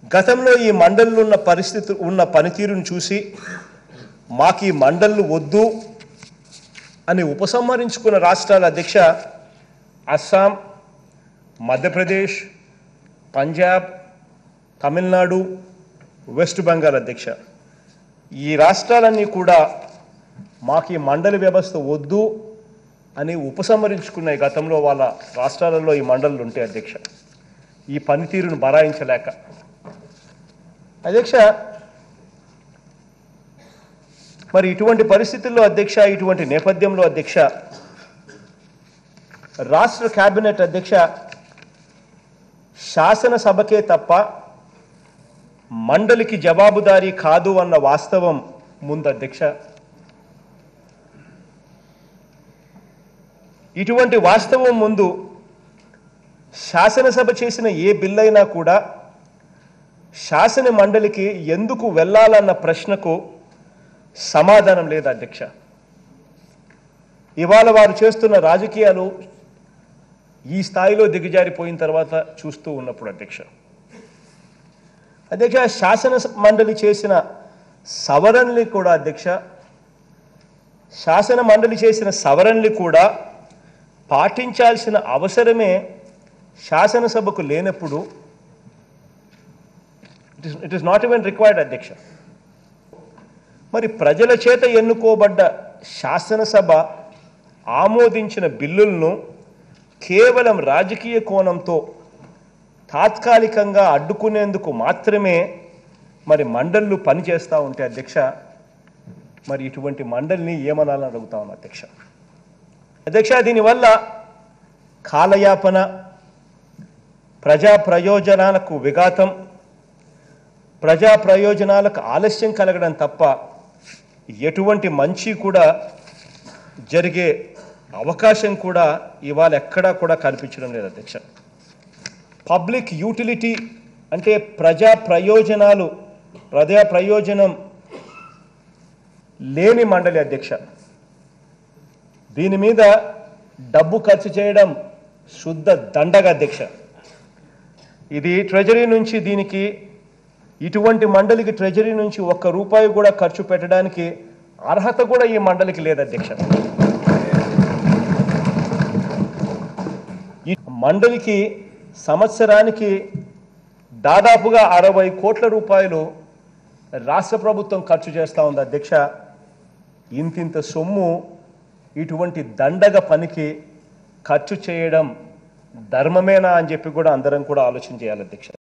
గతంలో ఈ మండలిలో ఉన్న పరిస్థితి ఉన్న పనితీరును చూసి మాకు ఈ మండళ్ళు వద్దు అని ఉపసంహరించుకున్న రాష్ట్రాల అధ్యక్ష అస్సాం మధ్యప్రదేశ్ పంజాబ్ తమిళనాడు వెస్ట్ బెంగాల్ అధ్యక్ష ఈ రాష్ట్రాలన్నీ కూడా మాకు ఈ మండలి వ్యవస్థ వద్దు అని ఉపసంహరించుకున్నాయి గతంలో వాళ్ళ రాష్ట్రాలలో ఈ మండళ్ళు ఉంటే అధ్యక్ష ఈ పనితీరును బరాయించలేక అధ్యక్ష మరి ఇటువంటి పరిస్థితుల్లో అధ్యక్ష ఇటువంటి నేపథ్యంలో అధ్యక్ష రాష్ట్ర కేబినెట్ అధ్యక్ష శాసనసభకే తప్ప మండలికి జవాబుదారీ కాదు అన్న వాస్తవం ముందు అధ్యక్ష ఇటువంటి వాస్తవం ముందు శాసనసభ చేసిన ఏ బిల్ అయినా కూడా శాసన మండలికి ఎందుకు వెళ్ళాలన్న ప్రశ్నకు సమాధానం లేదు అధ్యక్ష ఇవాళ వారు చేస్తున్న రాజకీయాలు ఈ స్థాయిలో దిగజారిపోయిన తర్వాత చూస్తూ ఉన్నప్పుడు అధ్యక్ష అధ్యక్ష శాసన మండలి చేసిన సవరణలు కూడా అధ్యక్ష శాసన మండలి చేసిన సవరణలు కూడా పాటించాల్సిన అవసరమే శాసనసభకు లేనప్పుడు it is it is not even required అధ్యక్ష మరి ప్రజల చేత ఎన్నుకోబడ్డ శాసనసభ ఆమోదించిన బిల్లులను కేవలం రాజకీయ కోణంతో తాత్కాలికంగా అడ్డుకునేందుకు మాత్రమే మరి మండళ్ళు పనిచేస్తూ ఉంటే అధ్యక్ష మరి ఇటువంటి మండలిని ఏమనాలని అడుగుతా ఉన్నా అధ్యక్ష అధ్యక్ష దీనివల్ల కాలయాపన ప్రజా ప్రయోజనాలకు విఘాతం ప్రజా ప్రయోజనాలకు ఆలస్యం కలగడం తప్ప ఎటువంటి మంచి కూడా జరిగే అవకాశం కూడా ఇవాళ ఎక్కడా కూడా కనిపించడం లేదు అధ్యక్ష పబ్లిక్ యూటిలిటీ అంటే ప్రజా ప్రయోజనాలు ప్రజా ప్రయోజనం లేని మండలి అధ్యక్ష దీని మీద డబ్బు ఖర్చు చేయడం శుద్ధ దండగ అధ్యక్ష ఇది ట్రెజరీ నుంచి దీనికి ఇటువంటి మండలికి ట్రెజరీ నుంచి ఒక్క రూపాయి కూడా ఖర్చు పెట్టడానికి అర్హత కూడా ఈ మండలికి లేదు అధ్యక్ష ఈ మండలికి సంవత్సరానికి దాదాపుగా అరవై కోట్ల రూపాయలు రాష్ట్ర ప్రభుత్వం ఖర్చు చేస్తూ ఉంది అధ్యక్ష ఇంతింత సొమ్ము ఇటువంటి దండగ పనికి ఖర్చు చేయడం ధర్మమేనా అని చెప్పి కూడా అందరం కూడా ఆలోచన చేయాలి అధ్యక్ష